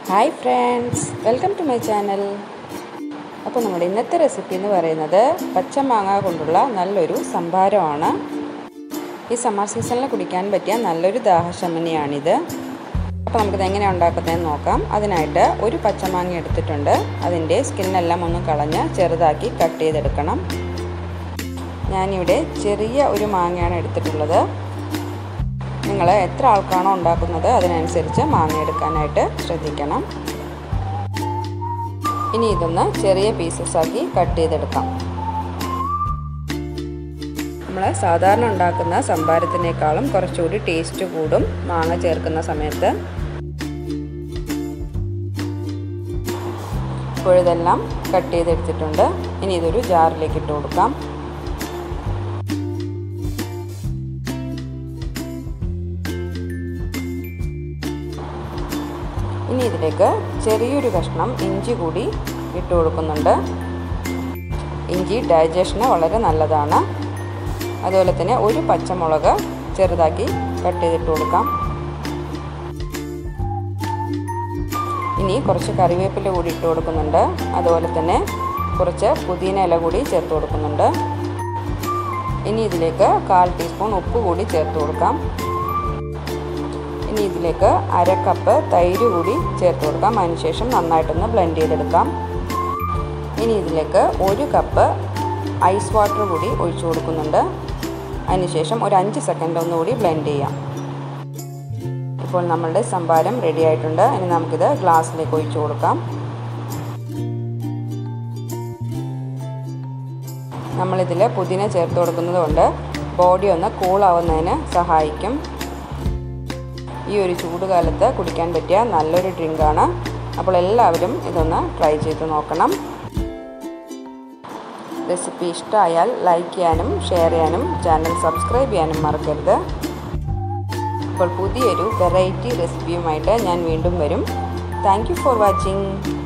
hi friends welcome to my channel അപ്പോൾ നമ്മുടെ ഇന്നത്തെ റെസിപ്പി എന്ന് പറയുന്നത് പച്ചമാങ്ങ കൊണ്ടുള്ള നല്ലൊരു സംഭാരമാണ് ഈ സമ്മർ സീസണിൽ കുടിക്കാൻ പറ്റിയ നല്ലൊരു ദാഹശമനിയാണിത് അപ്പോൾ നമുക്കിത് എങ്ങനെയാണ് ഉണ്ടാക്കുന്നതെന്ന് നോക്കാം അതിനായിട്ട് ഒരു പച്ചമാങ്ങ എടുത്തിട്ടുണ്ട് അതിൻ്റെ സ്കിന്നെല്ലാം ഒന്ന് കളഞ്ഞ് ചെറുതാക്കി കട്ട് ചെയ്തെടുക്കണം ഞാനിവിടെ ചെറിയ ഒരു മാങ്ങയാണ് എടുത്തിട്ടുള്ളത് നിങ്ങൾ എത്ര ആൾക്കാണോ ഉണ്ടാക്കുന്നത് അതിനനുസരിച്ച് മാങ്ങ എടുക്കാനായിട്ട് ശ്രദ്ധിക്കണം ഇനി ഇതൊന്ന് ചെറിയ പീസസ് ആക്കി കട്ട് ചെയ്തെടുക്കാം നമ്മൾ സാധാരണ ഉണ്ടാക്കുന്ന സംഭാരത്തിനേക്കാളും കുറച്ചുകൂടി ടേസ്റ്റ് കൂടും മാങ്ങ ചേർക്കുന്ന സമയത്ത് ഇപ്പോഴിതെല്ലാം കട്ട് ചെയ്തെടുത്തിട്ടുണ്ട് ഇനി ഇതൊരു ജാറിലേക്ക് ഇട്ട് കൊടുക്കാം ഇനി ഇതിലേക്ക് ചെറിയൊരു കഷ്ണം ഇഞ്ചി കൂടി ഇട്ട് കൊടുക്കുന്നുണ്ട് ഇഞ്ചി ഡൈജഷന് വളരെ നല്ലതാണ് അതുപോലെ തന്നെ ഒരു പച്ചമുളക് ചെറുതാക്കി കട്ട് ചെയ്തിട്ട് കൊടുക്കാം ഇനി കുറച്ച് കറിവേപ്പില കൂടി ഇട്ട് കൊടുക്കുന്നുണ്ട് അതുപോലെ തന്നെ കുറച്ച് പുതിന ഇല കൂടി ചേർത്ത് കൊടുക്കുന്നുണ്ട് ഇനി ഇതിലേക്ക് കാൽ ടീസ്പൂൺ ഉപ്പ് കൂടി ചേർത്ത് കൊടുക്കാം ഇനി ഇതിലേക്ക് അര കപ്പ് തൈര് കൂടി ചേർത്ത് കൊടുക്കാം അതിനുശേഷം നന്നായിട്ടൊന്ന് ബ്ലെൻഡ് ചെയ്തെടുക്കാം ഇനി ഇതിലേക്ക് ഒരു കപ്പ് ഐസ് വാട്ടർ കൂടി ഒഴിച്ചു കൊടുക്കുന്നുണ്ട് അതിനുശേഷം ഒരു അഞ്ച് സെക്കൻഡ് ഒന്നുകൂടി ബ്ലെൻഡ് ചെയ്യാം ഇപ്പോൾ നമ്മളുടെ സംഭാരം റെഡി ആയിട്ടുണ്ട് ഇനി നമുക്കിത് ഗ്ലാസ്സിലേക്ക് ഒഴിച്ചു കൊടുക്കാം നമ്മളിതിൽ പുതിന ചേർത്ത് കൊടുക്കുന്നത് കൊണ്ട് ബോഡി ഒന്ന് കൂളാവുന്നതിന് സഹായിക്കും ഈ ഒരു ചൂടുകാലത്ത് കുടിക്കാൻ പറ്റിയ നല്ലൊരു ഡ്രിങ്കാണ് അപ്പോൾ എല്ലാവരും ഇതൊന്ന് ട്രൈ ചെയ്ത് നോക്കണം റെസിപ്പി ഇഷ്ടമായാൽ ലൈക്ക് ചെയ്യാനും ഷെയർ ചെയ്യാനും ചാനൽ സബ്സ്ക്രൈബ് ചെയ്യാനും മറക്കരുത് അപ്പോൾ പുതിയൊരു വെറൈറ്റി റെസിപ്പിയുമായിട്ട് ഞാൻ വീണ്ടും വരും താങ്ക് ഫോർ വാച്ചിങ്